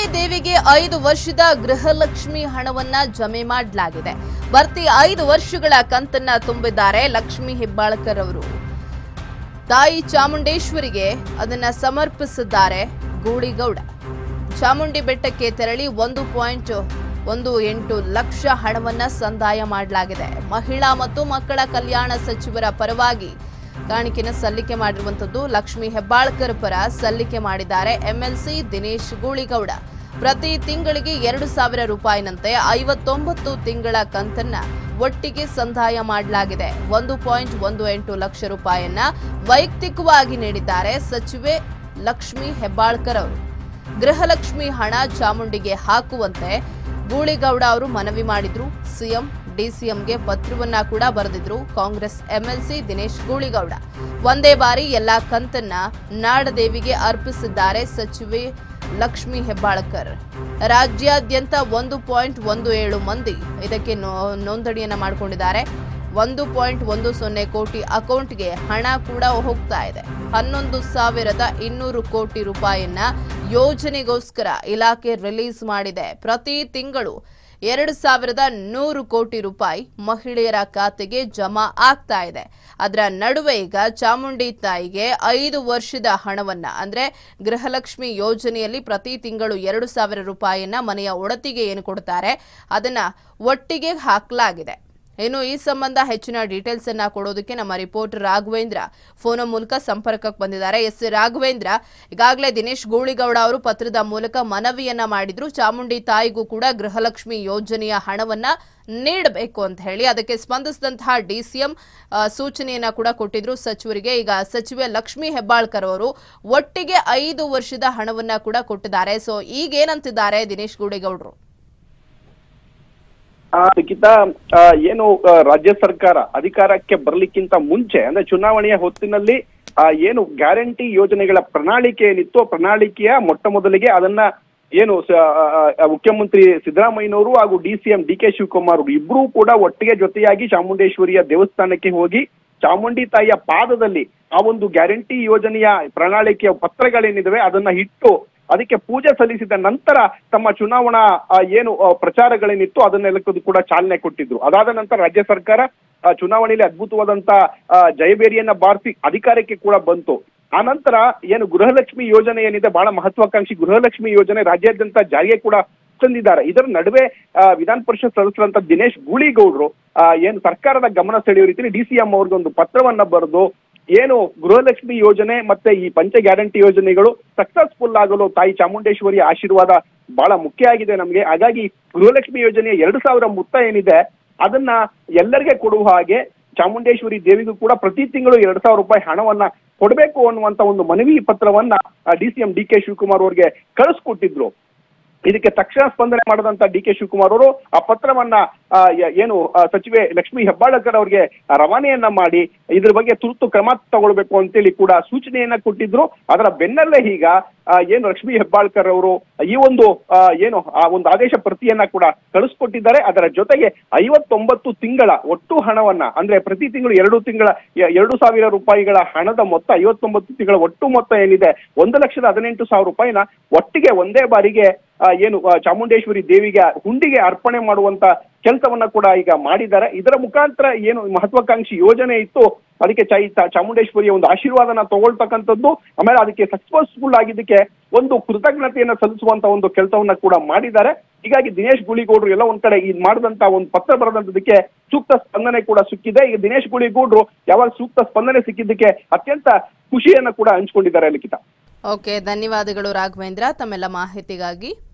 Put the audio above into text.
ದೇವಿಗೆ ಐದು ವರ್ಷದ ಗೃಹಲಕ್ಷ್ಮಿ ಹಣವನ್ನ ಜಮೆ ಮಾಡಲಾಗಿದೆ ಬರ್ತಿ ಐದು ವರ್ಷಗಳ ಕಂತನ್ನ ತುಂಬಿದ್ದಾರೆ ಲಕ್ಷ್ಮಿ ಹೆಬ್ಬಾಳ್ಕರ್ ಅವರು ತಾಯಿ ಚಾಮುಂಡೇಶ್ವರಿಗೆ ಅದನ್ನ ಸಮರ್ಪಿಸಿದ್ದಾರೆ ಗೂಳಿಗೌಡ ಚಾಮುಂಡಿ ಬೆಟ್ಟಕ್ಕೆ ತೆರಳಿ ಒಂದು ಪಾಯಿಂಟ್ ಒಂದು ಎಂಟು ಲಕ್ಷ ಹಣವನ್ನ ಸಂದಾಯ ಮಾಡಲಾಗಿದೆ ಮಹಿಳಾ ಮತ್ತು ಮಕ್ಕಳ ಕಲ್ಯಾಣ ಸಚಿವರ ಪರವಾಗಿ ಕಾಣಿಕೆನ ಸಲ್ಲಿಕೆ ಮಾಡಿರುವಂತದ್ದು ಲಕ್ಷ್ಮಿ ಹೆಬ್ಬಾಳ್ಕರ್ ಪರ ಸಲ್ಲಿಕೆ ಮಾಡಿದ್ದಾರೆ ಎಂಎಲ್ಸಿ ದಿನೇಶ್ ಗೂಳಿಗೌಡ ಪ್ರತಿ ತಿಂಗಳಿಗೆ ಎರಡು ಸಾವಿರ ರೂಪಾಯಿನಂತೆ ಐವತ್ತೊಂಬತ್ತು ತಿಂಗಳ ಕಂತನ್ನ ಒಟ್ಟಿಗೆ ಸಂದಾಯ ಮಾಡಲಾಗಿದೆ ಒಂದು ಪಾಯಿಂಟ್ ಒಂದು ಎಂಟು ಲಕ್ಷ ರೂಪಾಯಿಯನ್ನ ವೈಯಕ್ತಿಕವಾಗಿ ನೀಡಿದ್ದಾರೆ ಸಚಿವೆ ಲಕ್ಷ್ಮಿ ಹೆಬ್ಬಾಳ್ಕರ್ ಅವರು ಗೃಹಲಕ್ಷ್ಮಿ ಹಣ ಚಾಮುಂಡಿಗೆ ಹಾಕುವಂತೆ ಗೂಳಿಗೌಡ ಅವರು ಮನವಿ ಮಾಡಿದ್ರು ಸಿಎಂ ಡಿಸಿಎಂಗೆ ಪತ್ರವನ್ನ ಕೂಡ ಬರೆದಿದ್ರು ಕಾಂಗ್ರೆಸ್ ಎಂಎಲ್ಸಿ ದಿನೇಶ್ ಗೂಳಿಗೌಡ ಒಂದೇ ಬಾರಿ ಎಲ್ಲಾ ಕಂತನ್ನ ನಾಡದೇವಿಗೆ ಅರ್ಪಿಸಿದ್ದಾರೆ ಸಚಿವೆ ಲಕ್ಷ್ಮಿ ಹೆಬ್ಬಾಳ್ಕರ್ ರಾಜ್ಯಾದ್ಯಂತ ಒಂದು ಪಾಯಿಂಟ್ ಒಂದು ಏಳು ಮಂದಿ ಇದಕ್ಕೆ ನೋ- ನೋಂದಣಿಯನ್ನ ಮಾಡಿಕೊಂಡಿದ್ದಾರೆ ಒಂದು ಪಾಯಿಂಟ್ ಒಂದು ಸೊನ್ನೆ ಕೋಟಿ ಅಕೌಂಟ್ಗೆ ಹಣ ಕೂಡ ಹೋಗ್ತಾ ಇದೆ ಹನ್ನೊಂದು ಸಾವಿರದ ಇನ್ನೂರು ಕೋಟಿ ರೂಪಾಯಿಯನ್ನ ಯೋಜನೆಗೋಸ್ಕರ ಇಲಾಖೆ ರಿಲೀಸ್ ಮಾಡಿದೆ ಪ್ರತಿ ತಿಂಗಳು ಎರಡು ಸಾವಿರದ ನೂರು ಕೋಟಿ ರೂಪಾಯಿ ಮಹಿಳೆಯರ ಖಾತೆಗೆ ಜಮಾ ಆಗ್ತಾ ಇದೆ ಅದರ ನಡುವೆ ಈಗ ಚಾಮುಂಡಿ ತಾಯಿಗೆ ಐದು ವರ್ಷದ ಹಣವನ್ನ ಅಂದ್ರೆ ಗೃಹಲಕ್ಷ್ಮಿ ಯೋಜನೆಯಲ್ಲಿ ಪ್ರತಿ ತಿಂಗಳು ಎರಡು ಸಾವಿರ ರೂಪಾಯಿಯನ್ನ ಮನೆಯ ಒಡತಿಗೆ ಏನು ಕೊಡ್ತಾರೆ ಅದನ್ನ ಒಟ್ಟಿಗೆ ಹಾಕಲಾಗಿದೆ ಇನ್ನು ಈ ಸಂಬಂಧ ಹೆಚ್ಚಿನ ಡೀಟೇಲ್ಸ್ ಅನ್ನ ಕೊಡೋದಕ್ಕೆ ನಮ್ಮ ರಿಪೋರ್ಟರ್ ರಾಘವೇಂದ್ರ ಫೋನ್ ಮೂಲಕ ಸಂಪರ್ಕಕ್ಕೆ ಬಂದಿದ್ದಾರೆ ಎಸ್ ರಾಘವೇಂದ್ರ ಈಗಾಗಲೇ ದಿನೇಶ್ ಗೂಳಿಗೌಡ ಅವರು ಪತ್ರದ ಮೂಲಕ ಮನವಿಯನ್ನ ಮಾಡಿದ್ರು ಚಾಮುಂಡಿ ತಾಯಿಗೂ ಕೂಡ ಗೃಹಲಕ್ಷ್ಮಿ ಯೋಜನೆಯ ಹಣವನ್ನ ನೀಡಬೇಕು ಅಂತ ಹೇಳಿ ಅದಕ್ಕೆ ಸ್ಪಂದಿಸಿದಂತಹ ಡಿಸಿಎಂ ಸೂಚನೆಯನ್ನ ಕೂಡ ಕೊಟ್ಟಿದ್ರು ಸಚಿವರಿಗೆ ಈಗ ಸಚಿವೆ ಲಕ್ಷ್ಮಿ ಹೆಬ್ಬಾಳ್ಕರ್ ಅವರು ಒಟ್ಟಿಗೆ ಐದು ವರ್ಷದ ಹಣವನ್ನ ಕೂಡ ಕೊಟ್ಟಿದ್ದಾರೆ ಸೊ ಈಗ ಏನಂತಿದ್ದಾರೆ ದಿನೇಶ್ ಗೂಳಿಗೌಡರು ಆ, ಲಿಖಿತಾ ಆ, ಏನು ಆ, ರಾಜ್ಯ ಸರ್ಕಾರ ಅಧಿಕಾರಕ್ಕೆ ಬರ್ಲಿಕ್ಕಿಂತ ಮುಂಚೆ ಅಂದ್ರೆ ಚುನಾವಣೆಯ ಹೊತ್ತಿನಲ್ಲಿ ಆ, ಏನು ಗ್ಯಾರಂಟಿ ಯೋಜನೆಗಳ ಪ್ರಣಾಳಿಕೆ ಏನಿತ್ತು ಆ ಪ್ರಣಾಳಿಕೆಯ ಮೊಟ್ಟ ಮೊದಲಿಗೆ ಅದನ್ನ ಏನು ಸ- ಆ, ಆ, ಮುಖ್ಯಮಂತ್ರಿ ಸಿದ್ದರಾಮಯ್ಯನವರು ಹಾಗೂ D C M D K Shivakumar ಅವರು ಇಬ್ಬರೂ ಕೂಡ ಒಟ್ಟಿಗೆ ಜೊತೆಯಾಗಿ ಚಾಮುಂಡೇಶ್ವರಿಯ ದೇವಸ್ಥಾನಕ್ಕೆ ಹೋಗಿ ಚಾಮುಂಡಿ ತಾಯಿಯ ಪಾದದಲ್ಲಿ ಆ ಒಂದು ಗ್ಯಾರಂಟಿ ಯೋಜನೆಯ ಪ್ರಣಾಳಿಕೆಯ ಪತ್ರಗಳೇನಿದಾವೆ ಅದನ್ನ ಇಟ್ಟು ಅದಕ್ಕೆ ಪೂಜೆ ಸಲ್ಲಿಸಿದ ನಂತರ ತಮ್ಮ ಚುನಾವಣಾ ಆ, ಏನು ಆ, ಪ್ರಚಾರಗಳೇನಿತ್ತು ಅದನ್ನೆಲ್ಲಕ್ಕೂ ಕೂಡ ಚಾಲನೆ ಕೊಟ್ಟಿದ್ರು ಅದಾದ ನಂತರ ರಾಜ್ಯ ಸರ್ಕಾರ ಆ, ಚುನಾವಣೆಯಲ್ಲಿ ಅದ್ಭುತವಾದಂತ ಆ, ಜಯಬೇರಿಯನ್ನ ಬಾರಿಸಿ ಅಧಿಕಾರಕ್ಕೆ ಕೂಡ ಬಂತು ಆ ನಂತರ ಏನು ಗೃಹಲಕ್ಷ್ಮಿ ಯೋಜನೆ ಏನಿದೆ ಬಹಳ ಮಹತ್ವಾಕಾಂಕ್ಷಿ ಗೃಹಲಕ್ಷ್ಮಿ ಯೋಜನೆ ರಾಜ್ಯಾದ್ಯಂತ ಜಾರಿಗೆ ಕೂಡ ತಂದಿದ್ದಾರೆ ಇದರ ನಡುವೆ ಆ, ವಿಧಾನ ಪರಿಷತ್ ಸದಸ್ಯರಂತ ದಿನೇಶ್ ಗೂಳಿಗೌಡರು ಆ, ಏನು ಸರ್ಕಾರದ ಗಮನ ಸೆಳೆಯುವ ರೀತಿಯಲ್ಲಿ ಡಿ ಸಿ ಎಂ ಅವ್ರಿಗೆ ಒಂದು ಪತ್ರವನ್ನ ಬರೆದು ಏನು ಗೃಹಲಕ್ಷ್ಮಿ ಯೋಜನೆ ಮತ್ತೆ ಈ ಪಂಚ ಗ್ಯಾರಂಟಿ ಯೋಜನೆಗಳು ಸಕ್ಸಸ್ಫುಲ್ ಆಗಲು ತಾಯಿ ಚಾಮುಂಡೇಶ್ವರಿಯ ಆಶೀರ್ವಾದ ಬಹಳ ಮುಖ್ಯ ಆಗಿದೆ ನಮಗೆ ಹಾಗಾಗಿ ಗೃಹಲಕ್ಷ್ಮಿ ಯೋಜನೆಯ ಎರಡು ಸಾವಿರ ಮೊತ್ತ ಏನಿದೆ ಅದನ್ನ ಎಲ್ಲರಿಗೆ ಕೊಡುವ ಹಾಗೆ ಚಾಮುಂಡೇಶ್ವರಿ ದೇವಿಗೂ ಕೂಡ ಪ್ರತಿ ತಿಂಗಳು ಎರಡ್ ಸಾವಿರ ರೂಪಾಯಿ ಹಣವನ್ನ ಕೊಡಬೇಕು ಅನ್ನುವಂತ ಒಂದು ಮನವಿ ಪತ್ರವನ್ನ D C M D K Shivakumar ಅವ್ರಿಗೆ ಕಳಿಸ್ಕೊಟ್ಟಿದ್ರು ಇದಕ್ಕೆ ತಕ್ಷಣ ಸ್ಪಂದನೆ ಮಾಡದಂತ ಡಿ ಕೆ ಶಿವಕುಮಾರ್ ಅವರು ಆ ಪತ್ರವನ್ನ ಆ, ಯ- ಏನು ಆ, ಸಚಿವೆ ಲಕ್ಷ್ಮಿ ಹೆಬ್ಬಾಳಕರ್ ಅವರಿಗೆ ರವಾನೆಯನ್ನ ಮಾಡಿ ಇದ್ರ ಬಗ್ಗೆ ತುರ್ತು ಕ್ರಮ ತಗೊಳ್ಬೇಕು ಅಂತೇಳಿ ಕೂಡ ಸೂಚನೆಯನ್ನ ಕೊಟ್ಟಿದ್ರು ಅದರ ಬೆನ್ನಲ್ಲೇ ಈಗ ಆ, ಏನು ಲಕ್ಷ್ಮಿ ಹೆಬ್ಬಾಳ್ಕರ್ ಅವರು ಈ ಒಂದು ಆ, ಏನು ಆ ಒಂದು ಆದೇಶ ಪ್ರತಿಯನ್ನ ಕೂಡ ಕಳಿಸ್ಕೊಟ್ಟಿದ್ದಾರೆ ಅದರ ಜೊತೆಗೆ ಐವತ್ತೊಂಬತ್ತು ತಿಂಗಳ ಒಟ್ಟು ಹಣವನ್ನ ಅಂದ್ರೆ ಪ್ರತಿ ತಿಂಗಳು ಎರಡು ತಿಂಗಳ ಎ- ಎರಡು ಸಾವಿರ ರೂಪಾಯಿಗಳ ಹಣದ ಮೊತ್ತ ಐವತ್ತೊಂಬತ್ತು ತಿಂಗಳ ಒಟ್ಟು ಮೊತ್ತ ಏನಿದೆ ಒಂದು ಲಕ್ಷದ ಹದಿನೆಂಟು ಸಾವಿರ ರೂಪಾಯಿನ ಒಟ್ಟಿಗೆ ಒಂದೇ ಬಾರಿಗೆ ಆ, ಏನು ಆ, ಚಾಮುಂಡೇಶ್ವರಿ ದೇವಿಗೆ ಹುಂಡಿಗೆ ಅರ್ಪಣೆ ಮಾಡುವಂತ ಕೆಲಸವನ್ನ ಕೂಡ ಈಗ ಮಾಡಿದ್ದಾರೆ ಇದರ ಮುಖಾಂತರ ಏನು ಮಹತ್ವಾಕಾಂಕ್ಷಿ ಯೋಜನೆ ಇತ್ತು ಅದಕ್ಕೆ ಚೈ ಚಾ- ಚಾಮುಂಡೇಶ್ವರಿಯ ಒಂದು ಆಶೀರ್ವಾದನ ತಗೊಳ್ತಕ್ಕಂಥದ್ದು ಆಮೇಲೆ ಅದಕ್ಕೆ ಸಕ್ಸಸ್ಫುಲ್ ಆಗಿದ್ದಕ್ಕೆ ಒಂದು ಕೃತಜ್ಞತೆಯನ್ನ ಸಲ್ಲಿಸುವಂತ ಒಂದು ಕೆಲಸವನ್ನ ಕೂಡ ಮಾಡಿದ್ದಾರೆ ಹೀಗಾಗಿ ದಿನೇಶ್ ಗುಳಿಗೌಡ್ರು ಎಲ್ಲ ಒಂದ್ ಕಡೆ ಈ ಮಾಡಿದಂತ ಒಂದು ಪತ್ರ ಬರೆದಂತದಕ್ಕೆ ಸೂಕ್ತ ಸ್ಪಂದನೆ ಕೂಡ ಸಿಕ್ಕಿದೆ ಈಗ ದಿನೇಶ್ ಗುಳಿಗೌಡ್ರು ಯಾವಾಗ ಸೂಕ್ತ ಸ್ಪಂದನೆ ಸಿಕ್ಕಿದ್ದಕ್ಕೆ ಅತ್ಯಂತ ಖುಷಿಯನ್ನ ಕೂಡ ಹಂಚ್ಕೊಂಡಿದ್ದಾರೆ ಲಿಖಿತ ಓಕೆ ಧನ್ಯವಾದಗಳು ರಾಘವೇಂದ್ರ ತಮ್ಮೆಲ್ಲ ಮಾಹಿತಿಗಾಗಿ